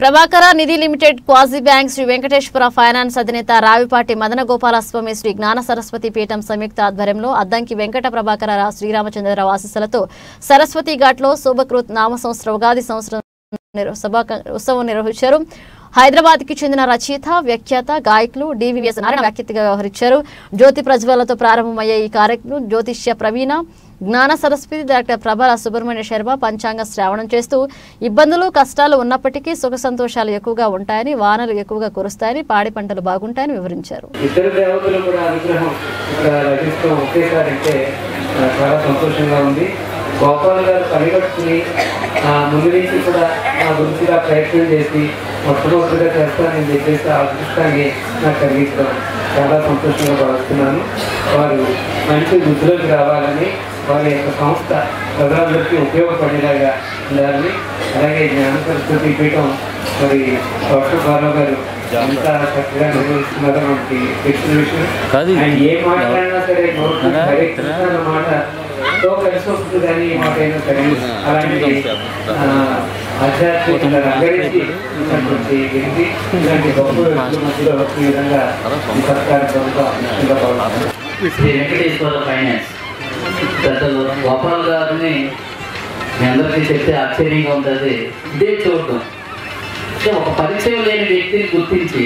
Prabhakara Nidhi limited quasi bank Sri Venkateswara finance అధినేత రావిపాటి మదన గోపాలస్వామి శ్రీ జ్ఞాన సరస్వతి పీఠం సంయుక్త ఆధ్వర్యంలో అద్దంకి వెంకట ప్రభాకర రా- శ్రీరామచంద్రరావు ఆశీస్సులతో సరస్వతి ఘాట్లో శోభకృత్ నామ సంవత్సర ఉగాది సంవత్సరం నిర్- సభా ఉత్సవం నిర్వహించారు హైదరాబాద్ కి చెందిన రచయిత వ్యాఖ్యాత గాయకులు డివిఎస్ నారాయణ వ్యాఖ్యతగా వ్యవహరించారు జ్యోతి ప్రజ్వలతో ప్రారంభమయ్యే ఈ కార్యక్రమం జ్యోతిష్య ప్రవీణ జ్ఞాన సరస్వతి డాక్టర్ ప్రభల సుబ్రహ్మణ్య శర్మ పంచాంగ శ్రావణం చేస్తూ ఇబ్బందులు కష్టాలు ఉన్నప్పటికీ సుఖ సంతోషాలు ఎక్కువగా ఉంటాయని వానలు ఎక్కువగా కురుస్తాయని పాడి పంటలు బాగుంటాయని వివరించారు ఇద్దరు దేవతలు కూడా అనుగ్రహం ఇక్కడ లభిస్తాం ఒకేసారి అంటే ఆ, చాలా సంతోషంగా ఉంది గోపాల్ గారు పనిగట్టుకుని ఆ, ముందు నుంచి కూడా నా గురించిగా ప్రయత్నం చేసి మొట్టమొదటిగా చేస్తానని చెప్పేసి ఆ అదృష్టాన్ని నాకు కలిగించడం చాలా సంతోషంగా భావిస్తున్నాను వారు మంచి వృద్ధిలోకి రావాలని వారి యొక్క సంస్థ ప్రజలందరికీ ఉపయోగపడేలాగా ఉండాలని అలాగే జ్ఞాన సరస్వతి పీఠం మరి డాక్టర్ బారావు గారు ఎంత చక్కగా నిర్వహిస్తున్నారో మనకి తెలిసిన విషయం కాదు. ఆయన ఏ మాట్లాడినా సరే నోటి నుంచి కదా, హరే కదా. కృష్ణ అన్న మాట ఎంతో కలిసి వస్తుంది కానీ ఈ మాట అయినా సరే అలాంటి ఆ, ఆధ్యాత్మిక రంగరించి ఉన్నటువంటి వ్యక్తి ఇలాంటి గొప్ప వ్యక్తుల మధ్యలో ఈ విధంగా ఈ సత్కారం పొందడం అత్యంత బాగుంటుంది శ్రీ వెంకటేశ్వర ఫైనాన్స్ పెద్దలు గోపాల్ గారిని మీ అందరికీ చెప్తే ఆశ్చర్యంగా ఉంటుంది ఇదే చూడటం అంటే ఒక పరిచయం లేని వ్యక్తిని గుర్తించి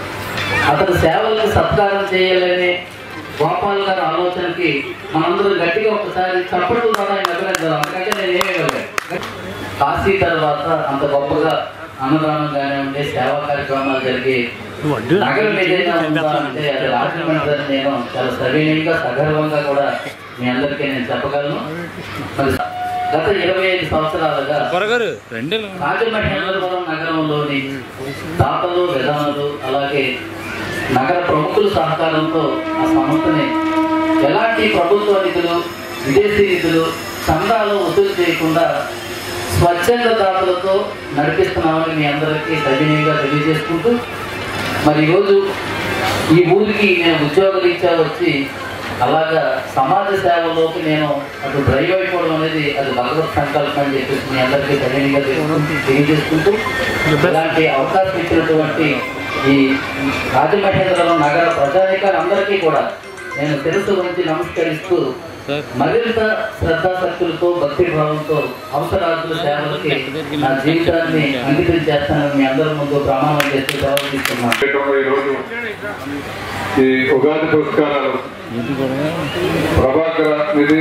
అతని సేవలకు సత్కారం చేయాలనే గోపాల్ గారి ఆలోచనకి మనందరూ గట్టిగా ఒకసారి చప్పట్లు ద్వారా ఆయన అభినందన అందుకంటే నేను ఏమీ ఇవ్వలేదు కాశీ తర్వాత అంత గొప్పగా అన్నదానం కానివ్వండి సేవా కార్యక్రమాలు జరిగి నగరం ఏదైనా ఉందా అంటే అది రాజమండ్రి అని నేను చాలా సవినయంగా సగర్వంగా కూడా మీ అందరికీ నేను చెప్పగలను మరి గత ఇరవై ఐదు సంవత్సరాలుగా త్వరగారు రెండే రాజమహేంద్రవరం నగరంలోని దాతలు విధానులు అలాగే నగర ప్రముఖుల సహకారంతో ఆ సంస్థని ఎలాంటి ప్రభుత్వ నిధులు విదేశీ నిధులు చందాలు వసూలు చేయకుండా స్వచ్ఛంద దాతలతో నడిపిస్తున్నామని మీ అందరికీ సవినయంగా తెలియజేసుకుంటూ మరి ఈరోజు ఈ ఊరికి నేను ఉద్యోగరీత్యా వచ్చి అలాగా సమాజ సేవలోకి నేను అటు డ్రైవ్ అయిపోవడం అనేది అది భగవత్ సంకల్పం అని చెప్పేసి మీ అందరికీ ధైర్యంగా తెలుసుకుంటూ తెలియజేసుకుంటూ ఇలాంటి అవకాశం ఇచ్చినటువంటి ఈ రాజమహేంద్రవరం నగర ప్రజాధికారులందరికీ కూడా నేను తెలుసు గురించి నమస్కరిస్తూ మరింత శ్రద్ధాశక్తులతో భక్తి భావంతో అవసరార్థుల సేవలకి నా జీవితాన్ని అంకితం చేస్తానని మీ అందరి ముందు ప్రమాణం చేస్తూ ప్రవర్తిస్తున్నాను చేయటంలో ఈరోజు ఈ ఉగాది పురస్కారాలు ప్రభాకర నిధి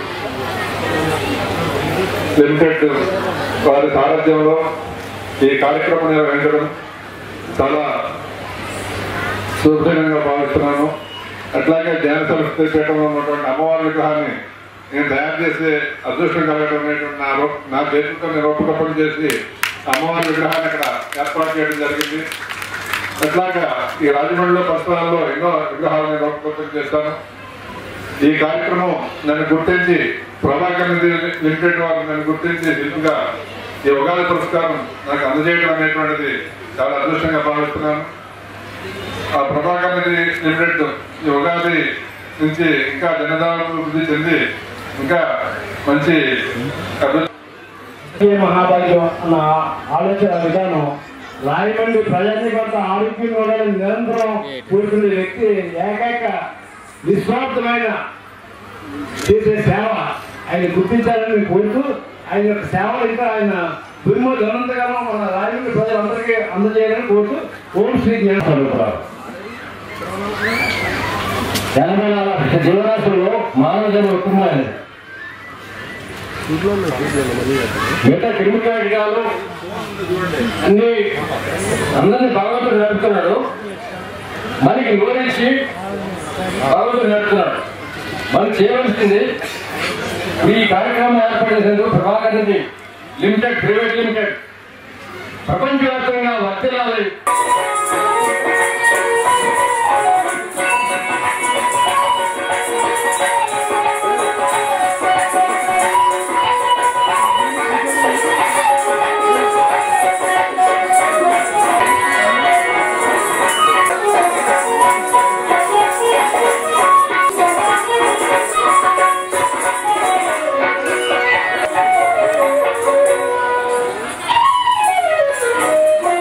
లిమిటెడ్ వారి సారథ్యంలో ఈ కార్యక్రమం నిర్వహించడం చాలా శుభదినంగా భావిస్తున్నాను అట్లాగే ధ్యాన సరస్వతి పీఠంలో ఉన్నటువంటి అమ్మవారి విగ్రహాన్ని నేను తయారు చేసే అదృష్టం కలగడం అనేటువంటి నా రూ- నా చేతులతో నేను రూపకల్పన చేసి అమ్మవారి విగ్రహాన్ని అక్కడ ఏర్పాటు చేయడం జరిగింది అట్లాగా ఈ రాజమండ్రిలో పరిసరాల్లో ఎన్నో విగ్రహాలను రూపకల్పన చేస్తాను ఈ కార్యక్రమం నన్ను గుర్తించి ప్రభాకర్ నిధి లిమిటెడ్ వారు నన్ను గుర్తించి శిల్పిగా ఈ ఉగాది పురస్కారం నాకు అందజేయడం అనేటువంటిది చాలా అదృష్టంగా భావిస్తున్నాను ఆ ప్రభాకర్ నిధి లిమిటెడ్ ఈ ఉగాది నుంచి ఇంకా జనదాభివృద్ధి చెంది ఇంకా మంచి అభివృద్ధి రాజకీయ మహాభాగ్యం అన్న ఆలోచన విధానం రాయమండ్రి ప్రజానికంత ఆరోగ్యంగా ఉండాలని నిరంతరం కూర్చునే వ్యక్తి ఏకైక నిస్వార్థమైన చేసే సేవ ఆయన గుర్తించాలని మేము కోరుతూ ఆయన యొక్క సేవలు ఇంకా ఆయన దుర్మో ధనంతగానో మన రాయమండ్రి ప్రజలందరికీ అందజేయాలని కోరుతూ ఓం శ్రీ జ్ఞాన స్వరూపురావు తెలంగాణ జీవరాశుల్లో మానవ జన్మ ఎక్కువమైనది మిగతా క్రిమికాలు అన్ని అందరినీ భగవంతుడు నడుపుతున్నాడు మనకి వివరించి భగవంతుడు నడుపుతున్నాడు మనం చేయవలసింది ఈ కార్యక్రమం ఏర్పడేందుకు Prabhakar Reddy limited private limited ప్రపంచవ్యాప్తంగా వర్తిల్లాలి Thank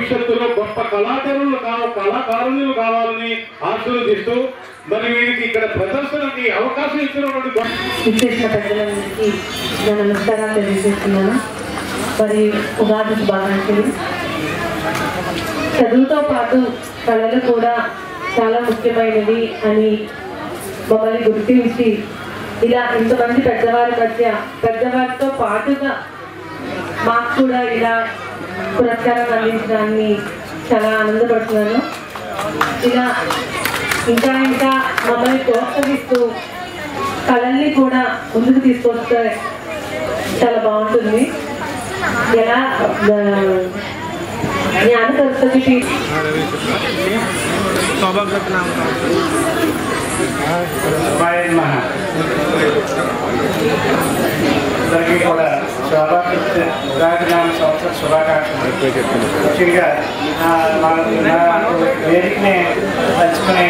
భవిష్యత్తులో గొప్ప కళాకారులు కావ కళాకారులు కావాలని ఆశీర్వదిస్తూ మరి వీరికి ఇక్కడ ప్రదర్శనకి అవకాశం ఇచ్చినటువంటి గొప్ప విచ్చేసిన పెద్దలందరికీ నా నమస్కారాలు తెలియజేస్తున్నాను మరి ఉగాది శుభాకాంక్షలు చదువుతో పాటు కళలు కూడా చాలా ముఖ్యమైనది అని మమ్మల్ని గుర్తించి ఇలా ఇంతమంది పెద్దవారి మధ్య పెద్దవారితో పాటుగా మాకు కూడా ఇలా పురస్కారం అందించడాన్ని చాలా ఆనందపడుతున్నాను ఇలా ఇంకా ఇంకా మమ్మల్ని ప్రోత్సహిస్తూ కళల్ని కూడా ముందుకు తీసుకొస్తే చాలా బాగుంటుంది ఎలా ఆ, జ్ఞాన సరస్వతికి అందరికీ కూడా శోభాకృష్ణ ఉగాదినామ సంవత్సర శుభాకాంక్షలు ముఖ్యంగా నా నా- నాకు వేదికని పంచుకునే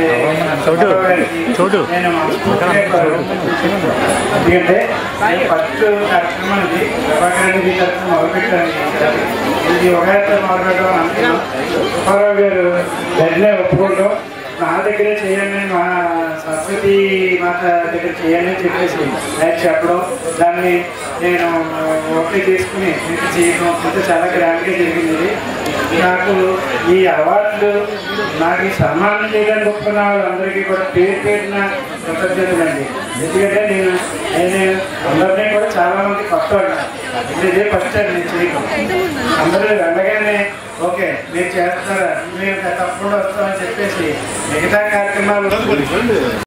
చోటు నేను మనస్ఫూర్తిగా కోరుకుంటున్నాను. ఎందుకంటే ఈ ఫస్ట్ కార్యక్రమం ఇది ప్రభాకర్ రెడ్డి తరఫున మొదలుపెట్టాను ఇది ఉగాదితో మొదలుపెట్టడం అనుకున్నాం సుబ్బారావు గారు వెంటనే ఒప్పుకుంటాం నా దగ్గరే చేయండి మా సరస్వతి మాత దగ్గర చేయండి అని చెప్పేసి ఆయన చెప్పడం దాన్ని నేను ఓకే తీసుకుని మీకు చేయడం అంతా చాలా గ్రాండ్గా జరిగింది ఇది. నాకు ఈ అవార్డులు నాకు ఈ సన్మానం చేయడానికి ఒప్పుకున్న వాళ్ళందరికీ కూడా పేరు పేరున కృతజ్ఞతలండి ఎందుకంటే నేను నేను అందరినీ కూడా చాలా మంది కొత్త వాళ్ళు ఇది ఇదే ఫస్ట్ టైం నేను చేయడం అందరూ వెళ్ళగానే ఓకే మీరు చేస్తారా మీరు తప్పకుండా వస్తామని చెప్పేసి మిగతా కార్యక్రమాలు